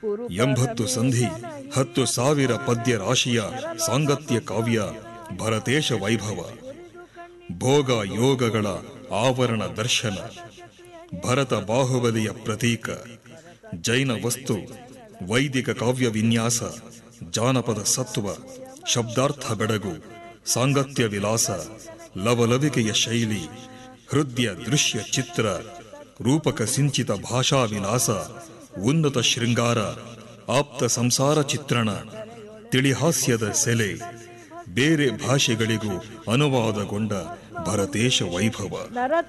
ಎಂಬತ್ತು ಸಂಧಿ ಹತ್ತು ಸಾವಿರ ಪದ್ಯ ರಾಶಿಯ ಸಾಂಗತ್ಯ ಕಾವ್ಯ ಭರತೇಶ ವೈಭವ ಭೋಗ ಯೋಗಗಳ ಆವರಣ ದರ್ಶನ ಭರತ ಬಾಹುಬಲಿಯ ಪ್ರತೀಕ ಜೈನ ವಸ್ತು ವೈದಿಕ ಕಾವ್ಯ ವಿನ್ಯಾಸ ಜಾನಪದ ಸತ್ವ ಶಬ್ದಾರ್ಥ ಬೆಡಗು ಸಾಂಗತ್ಯ ವಿಲಾಸ ಲವಲವಿಕೆಯ ಶೈಲಿ ಹೃದಯ ದೃಶ್ಯ ಚಿತ್ರ ರೂಪಕ ಸಿಂಚಿತ ಭಾಷಾ ವಿಲಾಸ ಉನ್ನತ ಶೃಂಗಾರ ಆಪ್ತ ಸಂಸಾರ ಚಿತ್ರಣ ತಿಳಿಹಾಸ್ಯದ ಸೆಲೆ ಬೇರೆ ಭಾಷೆಗಳಿಗೂ ಅನುವಾದಗೊಂಡ ಭರತೇಶ ವೈಭವ ನರತ